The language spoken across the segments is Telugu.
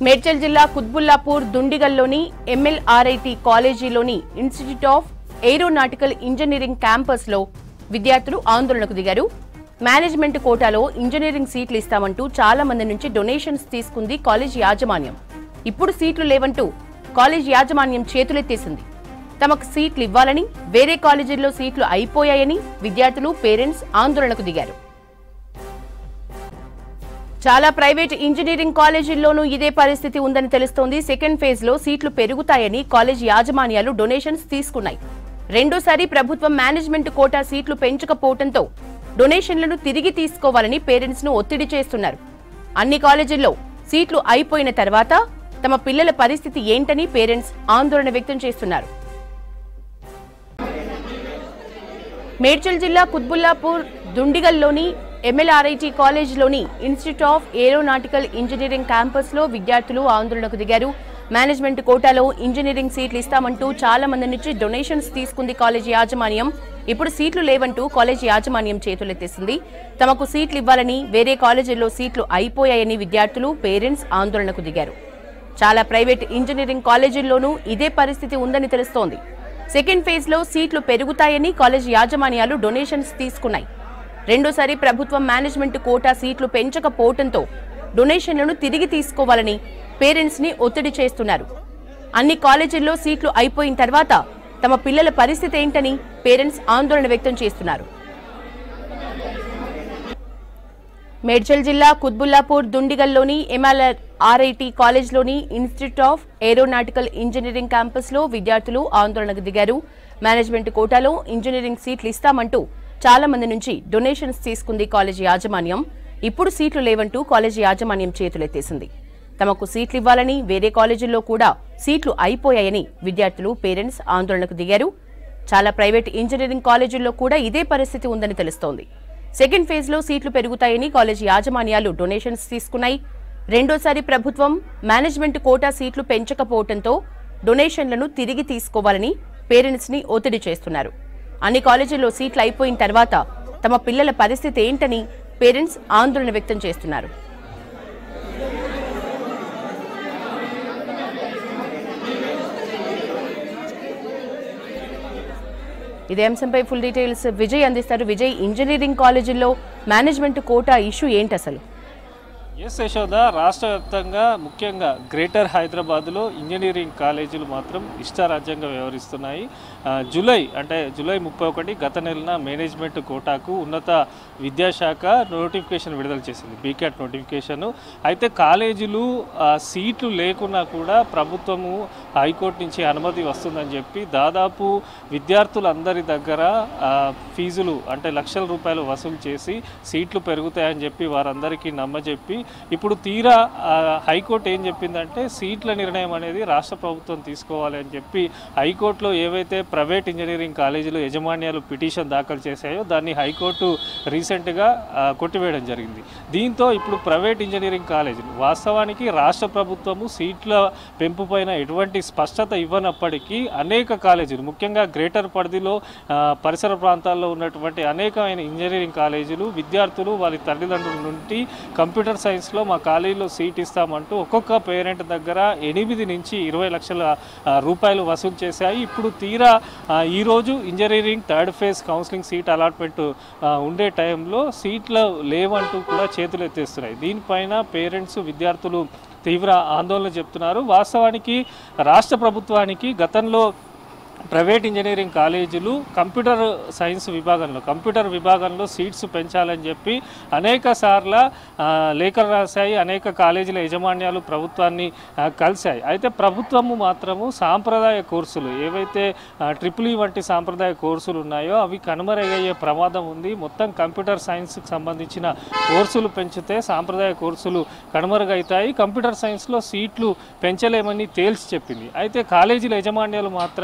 మేడ్చల్ జిల్లా కుత్బుల్లాపూర్ దుండిగల్లోని ఎంఎల్ఆర్ఐటి కాలేజీలోని ఇన్స్టిట్యూట్ ఆఫ్ ఏరోనాటికల్ ఇంజనీరింగ్ క్యాంపస్లో విద్యార్థులు ఆందోళనకు దిగారు మేనేజ్మెంట్ కోటాలో ఇంజనీరింగ్ సీట్లు ఇస్తామంటూ చాలా మంది నుంచి డొనేషన్స్ తీసుకుంది కాలేజ్ యాజమాన్యం ఇప్పుడు సీట్లు లేవంటూ కాలేజ్ యాజమాన్యం చేతులెత్తేసింది తమకు సీట్లు ఇవ్వాలని వేరే కాలేజీల్లో సీట్లు అయిపోయాయని విద్యార్థులు పేరెంట్స్ ఆందోళనకు దిగారు చాలా ప్రైవేట్ ఇంజనీరింగ్ కాలేజీల్లోనూ ఇదే పరిస్థితి ఉందని తెలుస్తోంది సెకండ్ ఫేజ్ లో సీట్లు పెరుగుతాయని కాలేజ్ యాజమాన్యాలు డొనేషన్స్ తీసుకున్నాయి రెండోసారి ప్రభుత్వం మేనేజ్మెంట్ కోటా సీట్లు పెంచకపోవడంతో డొనేషన్లను తిరిగి తీసుకోవాలని పేరెంట్స్ ను ఒత్తిడి చేస్తున్నారు అన్ని కాలేజీల్లో సీట్లు అయిపోయిన తర్వాత తమ పిల్లల పరిస్థితి ఏంటని పేరెంట్స్ ఆందోళన వ్యక్తం చేస్తున్నారు మేడ్చల్ జిల్లా కుత్బుల్లాపూర్ దుండిగల్లోని ఎంఎల్ఆర్ఐటి కాలేజ్లోని ఇన్స్టిట్యూట్ ఆఫ్ ఏరోనాటికల్ ఇంజనీరింగ్ క్యాంపస్లో విద్యార్థులు ఆందోళనకు దిగారు మేనేజ్మెంట్ కోటాలో ఇంజనీరింగ్ సీట్లు ఇస్తామంటూ చాలా మంది నుంచి డొనేషన్స్ తీసుకుంది కాలేజ్ యాజమాన్యం ఇప్పుడు సీట్లు లేవంటూ కాలేజ్ యాజమాన్యం చేతులెత్తేసింది తమకు సీట్లు ఇవ్వాలని వేరే కాలేజీల్లో సీట్లు అయిపోయాయని విద్యార్థులు పేరెంట్స్ ఆందోళనకు దిగారు చాలా ప్రైవేట్ ఇంజనీరింగ్ కాలేజీల్లోనూ ఇదే పరిస్థితి ఉందని తెలుస్తోంది సెకండ్ ఫేజ్ లో సీట్లు పెరుగుతాయని కాలేజ్ యాజమాన్యాలు డొనేషన్స్ తీసుకున్నాయి రెండోసారి ప్రభుత్వం మేనేజ్మెంట్ కోటా సీట్లు పెంచకపోవడంతో డొనేషన్లను తిరిగి తీసుకోవాలని పేరెంట్స్ ని ఒత్తిడి చేస్తున్నారు అన్ని కాలేజీల్లో సీట్లు అయిపోయిన తర్వాత తమ పిల్లల పరిస్థితి ఏంటని పేరెంట్స్ ఆందోళన వ్యక్తం చేస్తున్నారు మేడ్చల్ జిల్లా కుత్బుల్లాపూర్ దుండిగల్లోని ఎంఎల్ఆర్ ఆర్ఐటి కాలేజ్లోని ఇన్స్టిట్యూట్ ఆఫ్ ఏరోనాటికల్ ఇంజనీరింగ్ క్యాంపస్లో విద్యార్థులు ఆందోళనకు దిగారు మేనేజ్మెంట్ కోటాలో ఇంజనీరింగ్ సీట్లు ఇస్తామంటూ చాలా మంది నుంచి డొనేషన్స్ తీసుకుంది కాలేజ్ యాజమాన్యం ఇప్పుడు సీట్లు లేవంటూ కాలేజ్ యాజమాన్యం చేతులెత్తేసింది తమకు సీట్లు ఇవ్వాలని వేరే కాలేజీల్లో కూడా సీట్లు అయిపోయాయని విద్యార్థులు పేరెంట్స్ ఆందోళనకు దిగారు చాలా ప్రైవేట్ ఇంజనీరింగ్ కాలేజీల్లో కూడా ఇదే పరిస్థితి ఉందని తెలుస్తోంది సెకండ్ ఫేజ్ లో సీట్లు పెరుగుతాయని కాలేజ్ యాజమాన్యాలు డొనేషన్స్ తీసుకున్నాయి రెండోసారి ప్రభుత్వం మేనేజ్మెంట్ కోటా సీట్లు పెంచకపోవడంతో డొనేషన్లను తిరిగి తీసుకోవాలని పేరెంట్స్ ని ఒత్తిడి చేస్తున్నారు అన్ని కాలేజీల్లో సీట్లు అయిపోయిన తర్వాత తమ పిల్లల పరిస్థితి ఏంటని పేరెంట్స్ ఆందోళన వ్యక్తం చేస్తున్నారు ఇదే అంశంపై ఫుల్ డీటెయిల్స్ విజయ్ అందిస్తారు విజయ్ ఇంజనీరింగ్ కాలేజీల్లో మేనేజ్మెంట్ కోటా ఇష్యూ ఏంటి అసలు ఎస్ యశోద రాష్ట్ర వ్యాప్తంగా ముఖ్యంగా గ్రేటర్ హైదరాబాద్లో ఇంజనీరింగ్ కాలేజీలు మాత్రం ఇష్టారాజ్యంగా వ్యవహరిస్తున్నాయి ఆ, జూలై అంటే జూలై ముప్పై ఒకటి గత నెలన మేనేజ్మెంట్ కోటాకు ఉన్నత విద్యాశాఖ నోటిఫికేషన్ విడుదల చేసింది బీకాట్ నోటిఫికేషన్ అయితే కాలేజీలు ఆ, సీట్లు లేకున్నా కూడా ప్రభుత్వము హైకోర్టు నుంచి అనుమతి వస్తుందని చెప్పి దాదాపు విద్యార్థులందరి దగ్గర ఆ, ఫీజులు అంటే లక్షల రూపాయలు వసూలు చేసి సీట్లు పెరుగుతాయని చెప్పి వారందరికీ నమ్మజెప్పి ఇప్పుడు తీరా ఆ, హైకోర్టు ఏం చెప్పిందంటే సీట్ల నిర్ణయం అనేది రాష్ట్ర ప్రభుత్వం తీసుకోవాలి అని చెప్పి హైకోర్టులో ఏవైతే ప్రైవేట్ ఇంజనీరింగ్ కాలేజీలు యజమాన్యాలు పిటిషన్ దాఖలు చేశాయో దాన్ని హైకోర్టు రీసెంట్గా ఆ, కొట్టివేయడం జరిగింది దీంతో ఇప్పుడు ప్రైవేట్ ఇంజనీరింగ్ కాలేజీలు వాస్తవానికి రాష్ట్ర ప్రభుత్వము సీట్ల పెంపు పైన ఎటువంటి స్పష్టత ఇవ్వనప్పటికీ అనేక కాలేజీలు ముఖ్యంగా గ్రేటర్ పరిధిలో ఆ, పరిసర ప్రాంతాల్లో ఉన్నటువంటి అనేకమైన ఇంజనీరింగ్ కాలేజీలు విద్యార్థులు వారి తల్లిదండ్రుల నుండి కంప్యూటర్ సైన్స్లో మా కాలేజీలో సీట్ ఇస్తామంటూ ఒక్కొక్క పేరెంట్ దగ్గర ఎనిమిది నుంచి ఇరవై లక్షల ఆ, రూపాయలు వసూలు చేశాయి ఇప్పుడు తీరా ఆ, ఈరోజు engineering third phase counselling seat allotment ఆ, ఉండే టైంలో సీట్లు లేవంటూ కూడా చేతులు ఎత్తేస్తున్నాయి దీనిపైన పేరెంట్స్ విద్యార్థులు తీవ్ర ఆందోళన చెప్తున్నారు వాస్తవానికి రాష్ట్ర ప్రభుత్వానికి గతంలో ప్రైవేట్ ఇంజనీరింగ్ కాలేజీలు కంప్యూటర్ సైన్స్ విభాగంలో కంప్యూటర్ విభాగంలో సీట్స్ పెంచాలని చెప్పి అనేక సార్ల ఆ, లేఖలు రాశాయి అనేక కాలేజీల యజమాన్యాలు ప్రభుత్వాన్ని ఆ, కలిశాయి అయితే ప్రభుత్వము మాత్రము సాంప్రదాయ కోర్సులు ఏవైతే ట్రిపుల్ ఈ వంటి సాంప్రదాయ కోర్సులు ఉన్నాయో అవి కనుమరుగయ్యే ప్రమాదం ఉంది మొత్తం కంప్యూటర్ సైన్స్కి సంబంధించిన కోర్సులు పెంచితే సాంప్రదాయ కోర్సులు కనుమరుగవుతాయి కంప్యూటర్ సైన్స్లో సీట్లు పెంచలేమని తేల్చి చెప్పింది అయితే కాలేజీల యజమాన్యాలు మాత్రము హైకోర్టు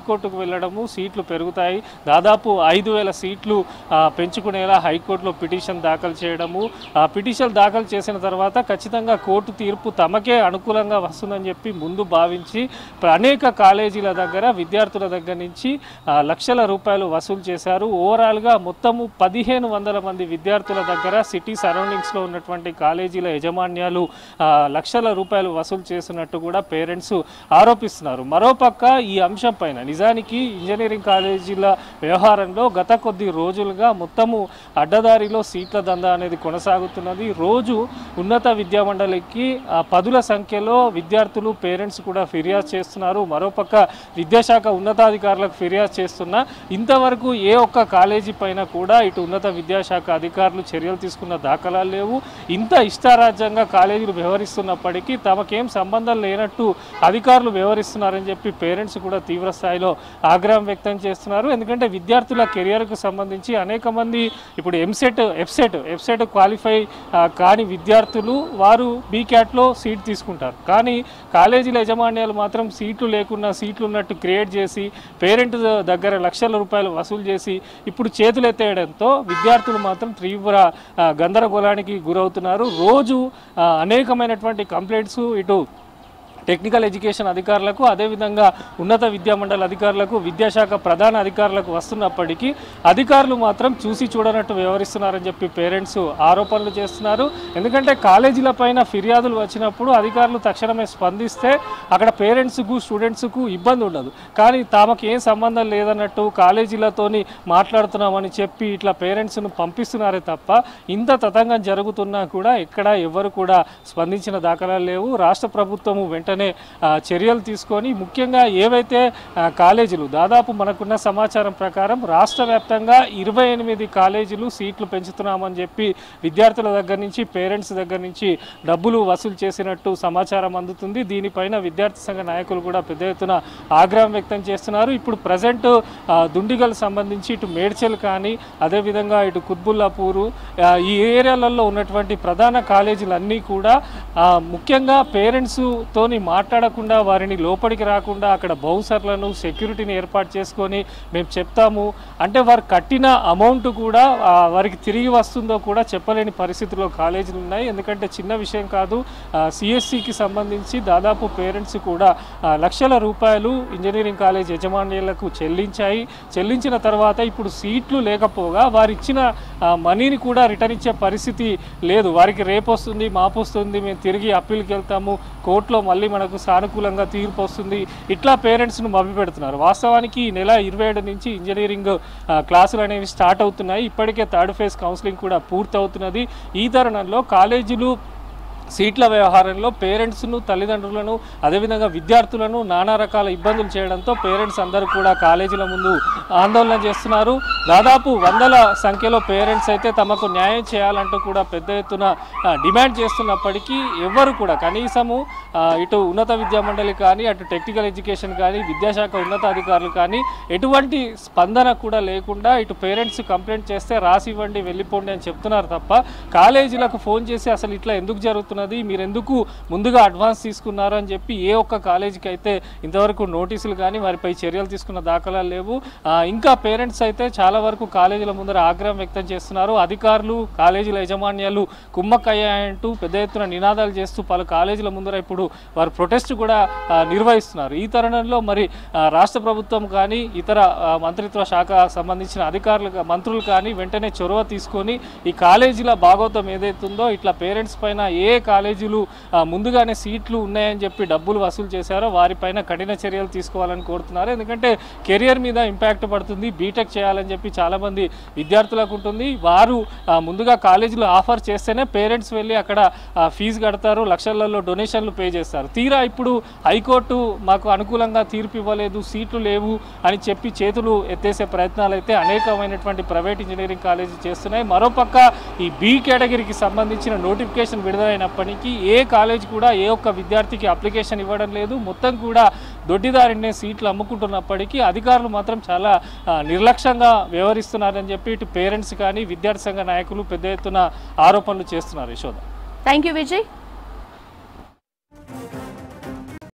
హైకోర్టుకు వెళ్ళడము సీట్లు పెరుగుతాయి దాదాపు ఐదు వేల సీట్లు ఆ, పెంచుకునేలా హైకోర్టులో పిటిషన్ దాఖలు చేయడము ఆ పిటిషన్ దాఖలు చేసిన తర్వాత ఖచ్చితంగా కోర్టు తీర్పు తమకే అనుకూలంగా వస్తుందని చెప్పి ముందు భావించి ప్ర- అనేక కాలేజీల దగ్గర విద్యార్థుల దగ్గర నుంచి ఆ, లక్షల రూపాయలు వసూలు చేశారు ఓవరాల్గా మొత్తము పదిహేను వందల మంది విద్యార్థుల దగ్గర సిటీ సరౌండింగ్స్లో ఉన్నటువంటి కాలేజీల యజమాన్యాలు ఆ, లక్షల రూపాయలు వసూలు చేస్తున్నట్టు కూడా పేరెంట్స్ ఆరోపిస్తున్నారు మరోపక్క ఈ అంశం పైన నిజానికి ఇంజనీరింగ్ కాలేజీల వ్యవహారంలో గత కొద్ది రోజులుగా మొత్తము అడ్డదారిలో సీట్ల దందా అనేది కొనసాగుతున్నది రోజు ఉన్నత విద్యామండలికి ఆ, పదుల సంఖ్యలో విద్యార్థులు పేరెంట్స్ కూడా ఫిర్యాదు చేస్తున్నారు మరోపక్క విద్యాశాఖ ఉన్నతాధికారులకు ఫిర్యాదు చేస్తున్నా ఇంతవరకు ఏ ఒక్క కాలేజీ పైన కూడా ఇటు ఉన్నత విద్యాశాఖ అధికారులు చర్యలు తీసుకున్న దాఖలాలు లేవు ఇంత ఇష్టారాజ్యంగా కాలేజీలు వ్యవహరిస్తున్నప్పటికీ తమకేం సంబంధం లేనట్టు అధికారులు వ్యవహరిస్తున్నారని చెప్పి పేరెంట్స్ కూడా తీవ్ర స్థాయిలో ఆగ్రహం వ్యక్తం చేస్తున్నారు ఎందుకంటే విద్యార్థుల కెరియర్కు సంబంధించి అనేక మంది ఇప్పుడు ఎంసెట్ ఎఫ్సెట్ ఎఫ్సెట్ క్వాలిఫై ఆ, కాని విద్యార్థులు వారు బీక్యాట్లో సీట్ తీసుకుంటారు కానీ కాలేజీల యజమాన్యాలు మాత్రం సీట్లు లేకున్నా సీట్లు ఉన్నట్టు క్రియేట్ చేసి పేరెంట్ దగ్గర లక్షల రూపాయలు వసూలు చేసి ఇప్పుడు చేతులు ఎత్తేయడంతో విద్యార్థులు మాత్రం తీవ్ర ఆ, గందరగోళానికి గురవుతున్నారు రోజు ఆ, అనేకమైనటువంటి కంప్లైంట్స్ ఇటు టెక్నికల్ ఎడ్యుకేషన్ అధికారులకు అదేవిధంగా ఉన్నత విద్యామండలి అధికారులకు విద్యాశాఖ ప్రధాన అధికారులకు వస్తున్నప్పటికీ అధికారులు మాత్రం చూసి చూడనట్టు వ్యవహరిస్తున్నారని చెప్పి పేరెంట్స్ ఆరోపణలు చేస్తున్నారు ఎందుకంటే కాలేజీల పైన ఫిర్యాదులు వచ్చినప్పుడు అధికారులు తక్షణమే స్పందిస్తే అక్కడ పేరెంట్స్కు స్టూడెంట్స్కు ఇబ్బంది ఉండదు కానీ తమకు ఏం సంబంధం లేదన్నట్టు కాలేజీలతోని మాట్లాడుతున్నామని చెప్పి ఇట్లా పేరెంట్స్ను పంపిస్తున్నారే తప్ప ఇంత తతంగం జరుగుతున్నా కూడా ఎక్కడ ఎవరు కూడా స్పందించిన దాఖలాలు లేవు రాష్ట్ర ప్రభుత్వము వెంటనే ఆ, చర్యలు తీసుకొని ముఖ్యంగా ఏవైతే ఆ, కాలేజీలు దాదాపు మనకున్న సమాచారం ప్రకారం రాష్ట్ర వ్యాప్తంగా ఇరవై ఎనిమిది కాలేజీలు సీట్లు పెంచుతున్నామని చెప్పి విద్యార్థుల దగ్గర నుంచి పేరెంట్స్ దగ్గర నుంచి డబ్బులు వసూలు చేసినట్టు సమాచారం అందుతుంది దీనిపైన విద్యార్థి సంఘ నాయకులు కూడా పెద్ద ఎత్తున ఆగ్రహం వ్యక్తం చేస్తున్నారు ఇప్పుడు ప్రజెంట్ దుండిగల్ సంబంధించి ఇటు మేడ్చల్ కానీ అదేవిధంగా ఇటు కుత్బుల్లాపూరు ఆ, ఈ ఏరియాలలో ఉన్నటువంటి ప్రధాన కాలేజీలన్నీ కూడా ఆ, ముఖ్యంగా పేరెంట్స్ తోని మాట్లాడకుండా వారిని లోపలికి రాకుండా అక్కడ బౌన్సర్లను సెక్యూరిటీని ఏర్పాటు చేసుకొని మేము చెప్తాము అంటే వారు కట్టిన అమౌంట్ కూడా ఆ, వారికి తిరిగి వస్తుందో కూడా చెప్పలేని పరిస్థితుల్లో కాలేజీలు ఉన్నాయి ఎందుకంటే చిన్న విషయం కాదు సిఎస్సికి సంబంధించి దాదాపు పేరెంట్స్ కూడా ఆ, లక్షల రూపాయలు ఇంజనీరింగ్ కాలేజ్ యజమానులకు చెల్లించాయి చెల్లించిన తర్వాత ఇప్పుడు సీట్లు లేకపోగా వారు ఇచ్చిన ఆ, మనీని కూడా రిటర్న్ ఇచ్చే పరిస్థితి లేదు వారికి రేపు వస్తుంది మాపు వస్తుంది మేము తిరిగి అప్పీల్కి వెళ్తాము కోర్టులో మళ్ళీ మనకు సానుకూలంగా తీర్పు వస్తుంది ఇట్లా పేరెంట్స్ను మభ్యపెడుతున్నారు వాస్తవానికి ఈ నెల ఇరవై ఏడు నుంచి ఇంజనీరింగ్ ఆ, క్లాసులు అనేవి స్టార్ట్ అవుతున్నాయి ఇప్పటికే థర్డ్ ఫేజ్ కౌన్సిలింగ్ కూడా పూర్తవుతున్నది ఈ తరుణంలో కాలేజీలు సీట్ల వ్యవహారంలో పేరెంట్స్ను తల్లిదండ్రులను అదేవిధంగా విద్యార్థులను నానా రకాల ఇబ్బందులు చేయడంతో పేరెంట్స్ అందరూ కూడా కాలేజీల ముందు ఆందోళన చేస్తున్నారు దాదాపు వందల సంఖ్యలో పేరెంట్స్ అయితే తమకు న్యాయం చేయాలంటూ కూడా పెద్ద ఎత్తున ఆ, డిమాండ్ చేస్తున్నప్పటికీ ఎవ్వరు కూడా కనీసము ఆ, ఇటు ఉన్నత విద్యా మండలి కానీ అటు టెక్నికల్ ఎడ్యుకేషన్ కానీ విద్యాశాఖ ఉన్నతాధికారులు కానీ ఎటువంటి స్పందన కూడా లేకుండా ఇటు పేరెంట్స్ కంప్లైంట్ చేస్తే రాసి ఇవ్వండి వెళ్ళిపోండి అని చెప్తున్నారు తప్ప కాలేజీలకు ఫోన్ చేసి అసలు ఇట్లా ఎందుకు జరుగుతున్నది మీరు ఎందుకు ముందుగా అడ్వాన్స్ తీసుకున్నారు అని చెప్పి ఏ ఒక్క కాలేజీకి అయితే ఇంతవరకు నోటీసులు కానీ వారిపై చర్యలు తీసుకున్న దాఖలాలు లేవు ఆ, ఇంకా పేరెంట్స్ అయితే చాలా వరకు కాలేజీల ముందర ఆగ్రహం వ్యక్తం చేస్తున్నారు అధికారులు కాలేజీల యజమాన్యాలు కుమ్మక్కయ్యాయంటూ పెద్ద ఎత్తున నినాదాలు చేస్తూ పలు కాలేజీల ముందర ఇప్పుడు వారు ప్రొటెస్ట్ కూడా ఆ, నిర్వహిస్తున్నారు ఈ తరుణంలో మరి ఆ, రాష్ట్ర ప్రభుత్వం కానీ ఇతర ఆ, మంత్రిత్వ శాఖ సంబంధించిన అధికారులు కా- మంత్రులు కానీ వెంటనే చొరవ తీసుకొని ఈ కాలేజీల భాగోతం ఏదైతుందో ఇట్లా పేరెంట్స్ పైన ఏ కాలేజీలు ఆ, ముందుగానే సీట్లు ఉన్నాయని చెప్పి డబ్బులు వసూలు చేశారో వారిపైన కఠిన చర్యలు తీసుకోవాలని కోరుతున్నారు ఎందుకంటే కెరియర్ మీద ఇంపాక్ట్ పడుతుంది బీటెక్ చేయాలని చెప్పి చాలామంది విద్యార్థులకు ఉంటుంది వారు ఆ, ముందుగా కాలేజీలో ఆఫర్ చేస్తేనే పేరెంట్స్ వెళ్ళి అక్కడ ఆ, ఫీజు కడతారు లక్షలలో డొనేషన్లు పే చేస్తారు తీరా ఇప్పుడు హైకోర్టు మాకు అనుకూలంగా తీర్పు ఇవ్వలేదు సీట్లు లేవు అని చెప్పి చేతులు ఎత్తేసే ప్రయత్నాలు అయితే అనేకమైనటువంటి ప్రైవేట్ ఇంజనీరింగ్ కాలేజీ చేస్తున్నాయి మరోపక్క ఈ బి కేటగిరీకి సంబంధించిన నోటిఫికేషన్ విడుదలైనప్పటికీ ఏ కాలేజ్ కూడా ఏ ఒక్క విద్యార్థికి అప్లికేషన్ ఇవ్వడం లేదు మొత్తం కూడా దొడ్డిదారినే సీట్లు అమ్ముకుంటున్నప్పటికీ అధికారులు మాత్రం చాలా ఆ, నిర్లక్ష్యంగా వ్యవహరిస్తున్నారని చెప్పి ఇటు పేరెంట్స్ కానీ విద్యార్థి సంఘ నాయకులు పెద్ద ఎత్తున ఆరోపణలు చేస్తున్నారు యశోద థ్యాంక్ యూ విజయ్